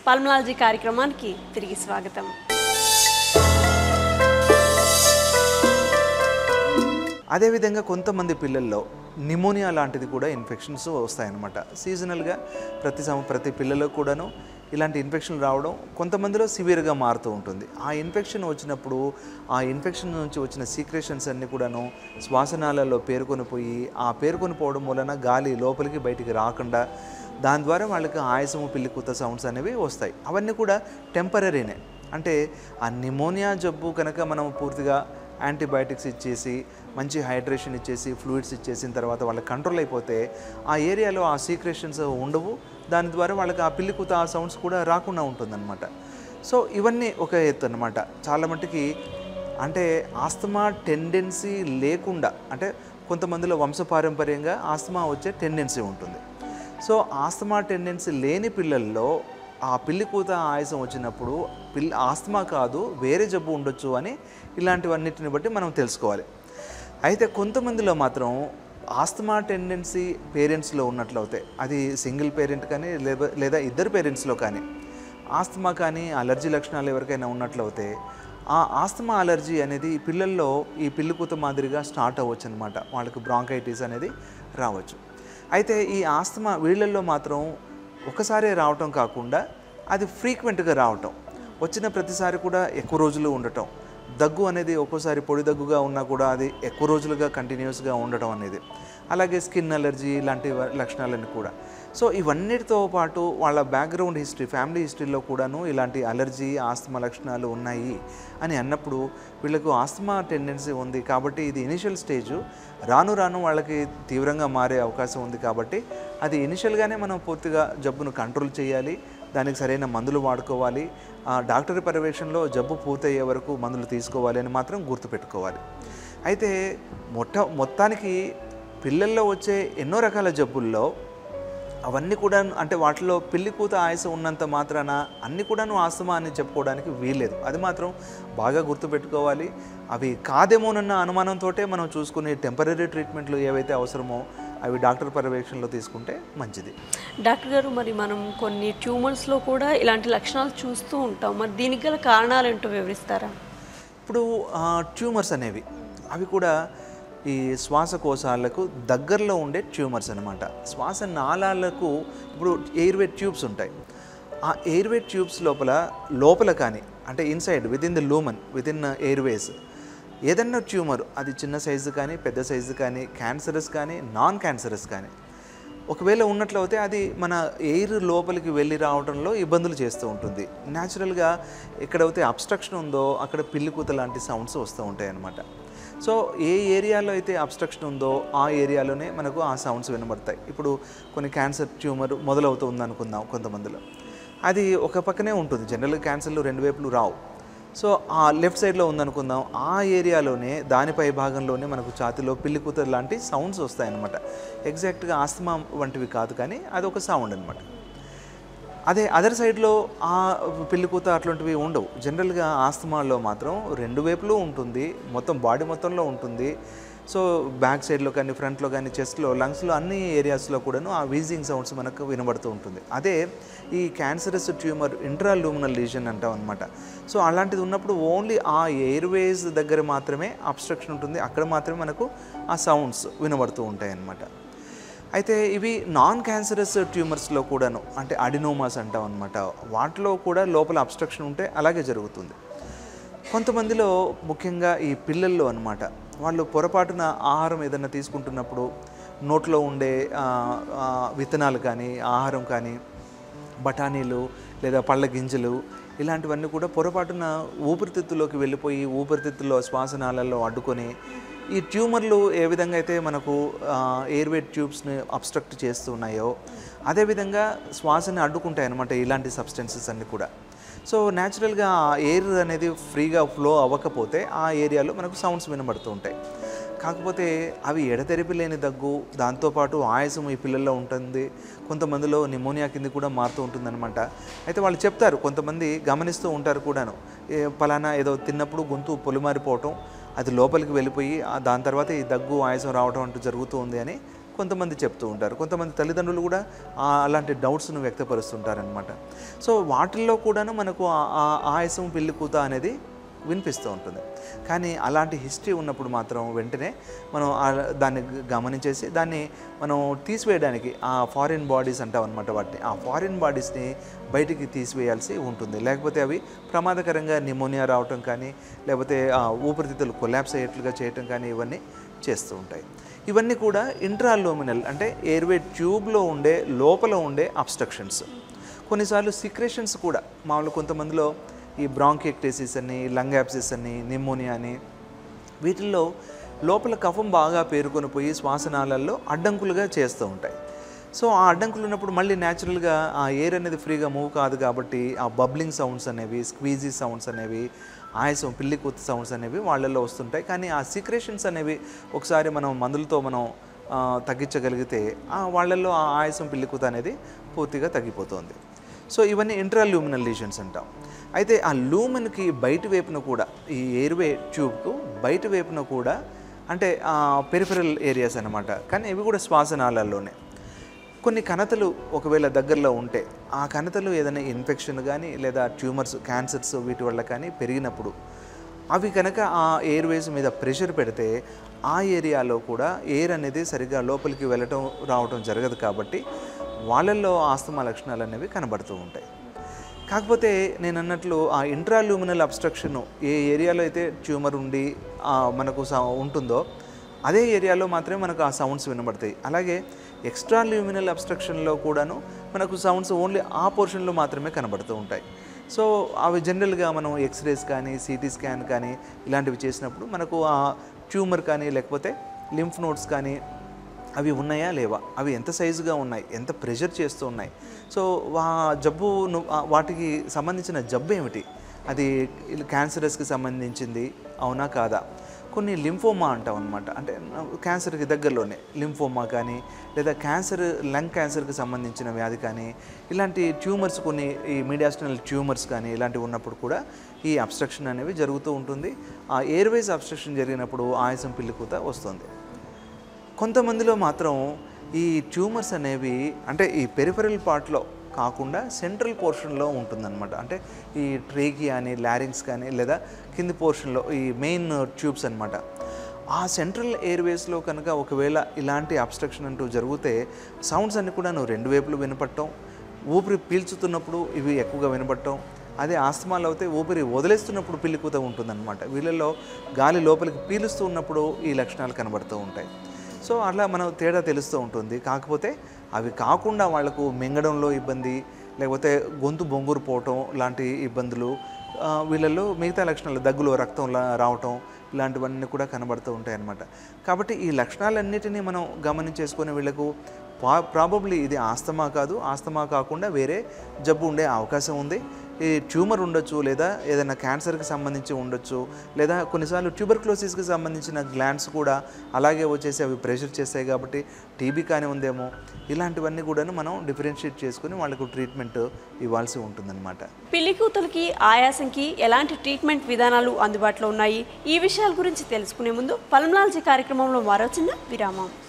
pulmonology కార్యక్రమానికి తిరిగి స్వాగతం అదేవిధంగా కొంతమంది పిల్లల్లో నిమోనియా లాంటిది కూడా ఇన్ఫెక్షన్స్ వస్తాయన్నమాట సీజనల్గా ప్రతి సం ప్రతి పిల్లలకు కూడాను ఇలాంటి ఇన్ఫెక్షన్ రావడం కొంతమందిలో సివియర్గా మారుతూ ఉంటుంది ఆ ఇన్ఫెక్షన్ వచ్చినప్పుడు ఆ ఇన్ఫెక్షన్ నుంచి వచ్చిన సీక్రెషన్స్ అన్నీ కూడాను శ్వాసనాళాల్లో పేరుకొని పోయి ఆ పేరుకొని పోవడం వలన గాలి లోపలికి బయటికి రాకుండా దాని ద్వారా వాళ్ళకి ఆయాసము పిల్లికూత సౌండ్స్ అనేవి వస్తాయి అవన్నీ కూడా టెంపరీనే అంటే ఆ నిమోనియా జబ్బు కనుక మనం పూర్తిగా యాంటీబయాటిక్స్ ఇచ్చేసి మంచి హైడ్రేషన్ ఇచ్చేసి ఫ్లూయిడ్స్ ఇచ్చేసిన తర్వాత వాళ్ళకి కంట్రోల్ అయిపోతే ఆ ఏరియాలో ఆ సీక్రెషన్స్ ఉండవు దాని ద్వారా వాళ్ళకి ఆ పిల్లికూత ఆ సౌండ్స్ కూడా రాకుండా ఉంటుందన్నమాట సో ఇవన్నీ ఒక ఎత్తు అనమాట చాలా మట్టుకి అంటే ఆస్తమా టెండెన్సీ లేకుండా అంటే కొంతమందిలో వంశపారంపర్యంగా ఆస్తమా వచ్చే టెండెన్సీ ఉంటుంది సో ఆస్తమా టెండెన్సీ లేని పిల్లల్లో ఆ పిల్లి కూత ఆయాసం వచ్చినప్పుడు పిల్ల ఆస్తమా కాదు వేరే జబ్బు ఉండొచ్చు అని ఇలాంటివన్నిటిని బట్టి మనం తెలుసుకోవాలి అయితే కొంతమందిలో మాత్రం ఆస్తమా టెండెన్సీ పేరెంట్స్లో ఉన్నట్లయితే అది సింగిల్ పేరెంట్ కానీ లేదా లేదా ఇద్దరు పేరెంట్స్లో కానీ ఆస్తమా కానీ అలర్జీ లక్షణాలు ఎవరికైనా ఉన్నట్లయితే ఆ ఆస్తమా అలర్జీ అనేది ఈ పిల్లల్లో ఈ పిల్లికూత మాదిరిగా స్టార్ట్ అవ్వచ్చు అనమాట వాళ్ళకి బ్రాంకైటిస్ అనేది రావచ్చు అయితే ఈ ఆస్తమా వీళ్ళల్లో మాత్రం ఒకసారి రావటం కాకుండా అది ఫ్రీక్వెంట్గా రావటం వచ్చిన ప్రతిసారి కూడా ఎక్కువ రోజులు ఉండటం దగ్గు అనేది ఒక్కోసారి పొడి దగ్గుగా ఉన్నా కూడా అది ఎక్కువ రోజులుగా కంటిన్యూస్గా ఉండటం అనేది అలాగే స్కిన్ అలర్జీ లాంటి వ- లక్షణాలన్నీ కూడా సో ఇవన్నిటితో పాటు వాళ్ళ బ్యాక్గ్రౌండ్ హిస్టరీ ఫ్యామిలీ హిస్టరీలో కూడాను ఇలాంటి అలర్జీ ఆస్తమా లక్షణాలు ఉన్నాయి అని అన్నప్పుడు వీళ్ళకు ఆస్తమా టెండెన్సీ ఉంది కాబట్టి ఇది ఇనిషియల్ స్టేజ్ రాను రాను వాళ్ళకి తీవ్రంగా మారే అవకాశం ఉంది కాబట్టి అది ఇనిషియల్గానే మనం పూర్తిగా జబ్బును కంట్రోల్ చేయాలి దానికి సరైన మందులు వాడుకోవాలి ఆ డాక్టర్ పర్యవేక్షణలో జబ్బు పూర్తయ్యే వరకు మందులు తీసుకోవాలి అని మాత్రం గుర్తుపెట్టుకోవాలి అయితే మొట్ట మొత్తానికి పిల్లల్లో వచ్చే ఎన్నో రకాల జబ్బుల్లో అవన్నీ కూడా అంటే వాటిలో పిల్లి కూత ఆయాసం ఉన్నంత మాత్రాన అన్ని కూడాను ఆస్తమా అని చెప్పుకోవడానికి వీల్లేదు అది మాత్రం బాగా గుర్తుపెట్టుకోవాలి అవి కాదేమోనన్న అనుమానంతో మనం చూసుకునే టెంపరీ ట్రీట్మెంట్లు ఏవైతే అవసరమో అవి డాక్టర్ పర్యవేక్షణలో తీసుకుంటే మంచిది డాక్టర్ గారు మరి మనం కొన్ని ట్యూమర్స్లో కూడా ఇలాంటి లక్షణాలు చూస్తూ ఉంటాం మరి దీనికి గల కారణాలు ఏంటో వివరిస్తారా ఇప్పుడు ఆ, ట్యూమర్స్ అనేవి అవి కూడా ఈ శ్వాసకోశాలకు దగ్గరలో ఉండే ట్యూమర్స్ అనమాట శ్వాస నాళాలకు ఇప్పుడు ఎయిర్వే ట్యూబ్స్ ఉంటాయి ఆ ఎయిర్వే ట్యూబ్స్ లోపల లోపల కానీ అంటే inside within the lumen within airways ఏదన్నా ట్యూమర్ అది చిన్న సైజు కానీ పెద్ద సైజు కానీ క్యాన్సరస్ కానీ నాన్ క్యాన్సరస్ కానీ ఒకవేళ ఉన్నట్లయితే అది మన ఎయిర్ లోపలికి వెళ్ళి రావడంలో ఇబ్బందులు చేస్తూ ఉంటుంది న్యాచురల్గా ఎక్కడైతే అబ్స్ట్రక్షన్ ఉందో అక్కడ పిల్లికూత లాంటి సౌండ్స్ వస్తూ ఉంటాయి అన్నమాట సో ఏ ఏరియాలో అయితే అబ్స్ట్రక్షన్ ఉందో ఆ ఏరియాలోనే మనకు ఆ సౌండ్స్ వినబడతాయి ఇప్పుడు కొన్ని క్యాన్సర్ ట్యూమర్ మొదలవుతుంది అనుకుందాం కొంతమందిలో అది ఒక పక్కనే ఉంటుంది జనరల్గా క్యాన్సర్లు రెండు వైపులు రావు సో ఆ లెఫ్ట్ సైడ్లో ఉందనుకుందాం ఆ ఏరియాలోనే దానిపై భాగంలోనే మనకు ఛాతిలో పిల్లి కూతురు లాంటి సౌండ్స్ వస్తాయన్నమాట ఎగ్జాక్ట్గా ఆస్తమా వంటివి కాదు కానీ అది ఒక సౌండ్ అనమాట అదే అదర్ సైడ్లో ఆ పిల్లి కూత అట్లాంటివి ఉండవు జనరల్గా ఆస్తమాలో మాత్రం రెండు వైపులు ఉంటుంది మొత్తం బాడీ మొత్తంలో ఉంటుంది సో బ్యాక్ సైడ్లో కానీ ఫ్రంట్లో కానీ చెస్ట్లో లంగ్స్లో అన్ని ఏరియాస్లో కూడాను ఆ వీజింగ్ సౌండ్స్ మనకు వినబడుతూ ఉంటుంది అదే ఈ క్యాన్సరస్ ట్యూమర్ ఇంట్రాలూమినల్ లీజన్ అంటాం అనమాట సో అలాంటిది ఉన్నప్పుడు ఓన్లీ ఆ ఎయిర్వేస్ దగ్గర మాత్రమే అబ్స్ట్రక్షన్ ఉంటుంది అక్కడ మాత్రమే మనకు ఆ సౌండ్స్ వినబడుతూ ఉంటాయి అన్నమాట అయితే ఇవి నాన్ క్యాన్సరస్ ట్యూమర్స్లో కూడాను అంటే అడినోమాస్ అంటాం అనమాట వాటిలో కూడా లోపల అబ్స్ట్రక్షన్ ఉంటే అలాగే జరుగుతుంది కొంతమందిలో ముఖ్యంగా ఈ పిల్లల్లో అన్నమాట వాళ్ళు పొరపాటున ఆహారం ఏదైనా తీసుకుంటున్నప్పుడు నోట్లో ఉండే ఆ, ఆ, విత్తనాలు కానీ ఆహారం కానీ బఠానీలు లేదా పళ్ళ గింజలు ఇలాంటివన్నీ కూడా పొరపాటున ఊపిరితిత్తులోకి వెళ్ళిపోయి ఊపిరితిత్తుల్లో శ్వాసనాళాల్లో అడ్డుకొని ఈ ట్యూమర్లు ఏ విధంగా అయితే మనకు ఎయిర్వే ట్యూబ్స్ని అబ్స్ట్రక్ట్ చేస్తున్నాయో అదేవిధంగా శ్వాసని అడ్డుకుంటాయి అన్నమాట ఇలాంటి సబ్స్టెన్సెస్ అన్నీ కూడా సో న్యాచురల్గా ఆ ఎయిర్ అనేది ఫ్రీగా ఫ్లో అవ్వకపోతే ఆ ఏరియాలో మనకు సౌండ్స్ వినబడుతూ ఉంటాయి కాకపోతే అవి ఎడతెరిపి లేని దగ్గు దాంతోపాటు ఆయాసం ఈ పిల్లల్లో ఉంటుంది కొంతమందిలో నిమోనియా కింద కూడా మారుతూ ఉంటుందన్నమాట అయితే వాళ్ళు చెప్తారు కొంతమంది గమనిస్తూ ఉంటారు కూడాను ఏ పలానా ఏదో తిన్నప్పుడు గొంతు పొలిమారిపోవటం అది లోపలికి వెళ్ళిపోయి ఆ దాని తర్వాత ఈ దగ్గు ఆయాసం రావడం అంటూ జరుగుతూ ఉంది అని కొంతమంది చెప్తూ ఉంటారు కొంతమంది తల్లిదండ్రులు కూడా ఆ అలాంటి డౌట్స్ను వ్యక్తపరుస్తుంటారనమాట సో వాటిల్లో కూడాను మనకు ఆ- ఆ ఆయాసం పిల్లి కూత అనేది వినిపిస్తూ ఉంటుంది కానీ అలాంటి హిస్టరీ ఉన్నప్పుడు మాత్రం వెంటనే మనం ఆ- దాన్ని గ- గమనించేసి దాన్ని మనం తీసివేయడానికి ఆ ఫారిన్ బాడీస్ అంటాం అనమాట వాటిని ఆ ఫారిన్ బాడీస్ని బయటికి తీసివేయాల్సి ఉంటుంది లేకపోతే అవి ప్రమాదకరంగా నిమోనియా రావటం కానీ లేకపోతే ఆ ఊపిరితిత్తులు కొలాప్స్ అయ్యేట్లుగా చేయటం కానీ ఇవన్నీ చేస్తూ ఉంటాయి ఇవన్నీ కూడా ఇంట్రాలోమినల్ అంటే ఎయిర్వే ట్యూబ్లో ఉండే లోపల ఉండే అబ్స్ట్రక్షన్స్ కొన్నిసార్లు సిక్రేషన్స్ కూడా మామూలు కొంతమందిలో ఈ బ్రాంకెక్టేసిస్ అని లంగ్ యాప్సిస్ అని నిమోనియా అని వీటిల్లో లోపల కఫం బాగా పేరుకొని పోయి శ్వాసనాళాల్లో అడ్డంకులుగా చేస్తూ ఉంటాయి సో ఆ అడ్డంకులు ఉన్నప్పుడు మళ్ళీ న్యాచురల్గా ఆ ఎయిర్ అనేది ఫ్రీగా మూవ్ కాదు కాబట్టి ఆ బబ్లింగ్ సౌండ్స్ అనేవి స్క్వీజీ సౌండ్స్ అనేవి ఆయాసం పిల్లి కూత సౌండ్స్ అనేవి వాళ్ళల్లో వస్తుంటాయి కానీ ఆ సీక్రేషన్స్ అనేవి ఒకసారి మనం మందులతో మనం ఆ, తగ్గించగలిగితే ఆ వాళ్ళల్లో ఆ ఆయాసం పిల్లి కూత అనేది పూర్తిగా తగ్గిపోతుంది సో ఇవన్నీ ఇంట్రాల్యూమినల్ లీషన్స్ అంటాం అయితే ఆ లూమెన్కి బయట వైపున కూడా ఈ ఎయిర్వే ట్యూబ్కు బయట వైపున కూడా అంటే పెరిఫరల్ ఏరియాస్ అన్నమాట కానీ ఇవి కూడా శ్వాసనాళాల్లోనే కొన్ని కణతలు ఒకవేళ దగ్గరలో ఉంటే ఆ కణతలు ఏదైనా ఇన్ఫెక్షన్ కానీ లేదా ట్యూమర్స్ క్యాన్సర్స్ వీటి వల్ల కానీ పెరిగినప్పుడు అవి కనుక ఆ ఎయిర్వేస్ మీద ప్రెషర్ పెడితే ఆ ఏరియాలో కూడా ఎయిర్ అనేది సరిగ్గా లోపలికి వెళ్ళటం రావటం జరగదు కాబట్టి వాళ్ళల్లో ఆస్తమా లక్షణాలు అనేవి కనబడుతూ ఉంటాయి కాకపోతే నేను అన్నట్లు ఆ ఇంట్రాల్యూమినల్ అబ్స్ట్రక్షన్ ఏ ఏరియాలో అయితే ట్యూమర్ ఉండి ఆ, మనకు స- ఉంటుందో అదే ఏరియాలో మాత్రమే మనకు ఆ సౌండ్స్ వినబడతాయి అలాగే ఎక్స్ట్రా ల్యూమినల్ అబ్స్ట్రక్షన్లో కూడాను మనకు సౌండ్స్ ఓన్లీ ఆ పోర్షన్లో మాత్రమే కనబడుతూ ఉంటాయి సో అవి జనరల్గా మనం ఎక్స్రేస్ కానీ సిటీ స్కాన్ కానీ ఇలాంటివి చేసినప్పుడు మనకు ఆ ట్యూమర్ కానీ లేకపోతే లింఫ్ నోట్స్ కానీ అవి ఉన్నాయా లేవా అవి ఎంత సైజుగా ఉన్నాయి ఎంత ప్రెషర్ చేస్తూ ఉన్నాయి సో వా జబ్బు ను- ఆ వాటికి సంబంధించిన జబ్బు ఏమిటి అది క్యాన్సరస్కి సంబంధించింది అవునా కాదా కొన్ని లింఫోమా అంటాం అనమాట అంటే క్యాన్సర్కి దగ్గరలోనే లింఫోమా కానీ లేదా క్యాన్సర్ లంగ్ క్యాన్సర్కి సంబంధించిన వ్యాధి కానీ ఇలాంటి ట్యూమర్స్ కొన్ని ఈ మీడియాస్టనల్ ట్యూమర్స్ కానీ ఇలాంటివి ఉన్నప్పుడు కూడా ఈ అబ్స్ట్రక్షన్ అనేవి జరుగుతూ ఉంటుంది ఆ ఎయిర్వేస్ అబ్స్ట్రక్షన్ జరిగినప్పుడు ఆయాసం పిల్లికూత వస్తుంది కొంతమందిలో మాత్రం ఈ ట్యూమర్స్ అనేవి అంటే ఈ పెరిఫరల్ పార్ట్లో కాకుండా సెంట్రల్ పోర్షన్లో ఉంటుందన్నమాట అంటే ఈ ట్రేకి అని లారింగ్స్ కానీ లేదా కింది పోర్షన్లో ఈ మెయిన్ ట్యూబ్స్ అన్నమాట ఆ సెంట్రల్ ఎయిర్వేస్లో కనుక ఒకవేళ ఇలాంటి అబ్స్ట్రక్షన్ అంటూ జరిగితే సౌండ్స్ అన్ని కూడా నువ్వు రెండు వైపులు వినపడటం ఊపిరి పీల్చుతున్నప్పుడు ఇవి ఎక్కువగా వినపడటం అదే ఆస్తమాలు అయితే ఊపిరి వదిలేస్తున్నప్పుడు పిల్లికూత ఉంటుందన్నమాట వీళ్ళల్లో గాలి లోపలికి పీలుస్తూ ఉన్నప్పుడు ఈ లక్షణాలు కనబడుతూ ఉంటాయి సో అట్లా మనం తేడా తెలుస్తూ ఉంటుంది కాకపోతే అవి కాకుండా వాళ్లకు మింగడంలో ఇబ్బంది లేకపోతే గొంతు బొంగురు పోవటం లాంటి ఇబ్బందులు ఆ, వీళ్ళల్లో మిగతా లక్షణాలు దగ్గులో రక్తం లా- రావటం ఇలాంటివన్నీ కూడా కనబడుతూ ఉంటాయి అన్నమాట కాబట్టి ఈ లక్షణాలన్నిటినీ మనం గమనించేసుకొని వీళ్ళకు పా ప్రాబబ్లీ ఇది ఆస్తమా కాదు ఆస్తమా కాకుండా వేరే జబ్బు ఉండే అవకాశం ఉంది ఈ ట్యూమర్ ఉండొచ్చు లేదా ఏదైనా క్యాన్సర్కి సంబంధించి ఉండొచ్చు లేదా కొన్నిసార్లు ట్యూబర్క్లోసిస్కి సంబంధించిన గ్లాండ్స్ కూడా అలాగే వచ్చేసి అవి ప్రెషర్ చేస్తాయి కాబట్టి టీబీ కానీ ఉందేమో ఇలాంటివన్నీ కూడాను మనం డిఫరెన్షియేట్ చేసుకుని వాళ్ళకు ట్రీట్మెంట్ ఇవ్వాల్సి ఉంటుందన్నమాట పిల్లికూతులకి ఆయాసంకి ఎలాంటి ట్రీట్మెంట్ విధానాలు అందుబాటులో ఉన్నాయి ఈ విషయాల గురించి తెలుసుకునే ముందు పల్మనాలజీ కార్యక్రమంలో మరో చిన్న విరామం